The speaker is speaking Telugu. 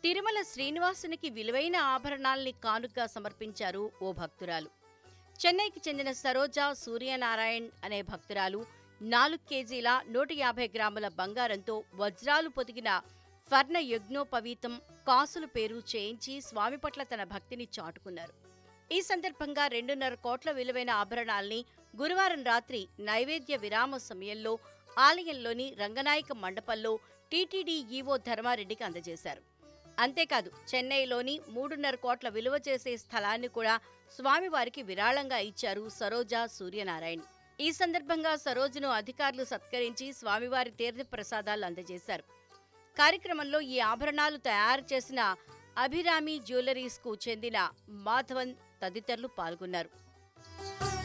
తిరుమల శ్రీనివాసునికి విలువైన ఆభరణాల్ని కానుకగా సమర్పించారు ఓ భక్తురాలు చెన్నైకి చెందిన సరోజా సూర్యనారాయణ్ అనే భక్తురాలు నాలుగు కేజీల నూట యాభై గ్రాముల బంగారంతో వజ్రాలు పొదిగిన ఫర్ణ యజ్ఞోపవీతం కాసుల పేరు చేయించి స్వామి పట్ల తన భక్తిని చాటుకున్నారు ఈ సందర్భంగా రెండున్నర కోట్ల విలువైన ఆభరణాల్ని గురువారం రాత్రి నైవేద్య విరామ సమయంలో ఆలయంలోని రంగనాయక మండపంలో టీటీడీ ఈవో ధర్మారెడ్డికి అందజేశారు అంతేకాదు చెన్నైలోని మూడున్నర కోట్ల విలువ చేసే స్థలాన్ని కూడా స్వామివారికి విరాళంగా ఇచ్చారు సరోజా సూర్యనారాయణ్ ఈ సందర్భంగా సరోజను అధికారులు సత్కరించి స్వామివారి తీర్థ ప్రసాదాలు అందజేశారు కార్యక్రమంలో ఈ ఆభరణాలు తయారు చేసిన అభిరామి జ్యువెలరీస్కు చెందిన మాధవన్ తదితరులు పాల్గొన్నారు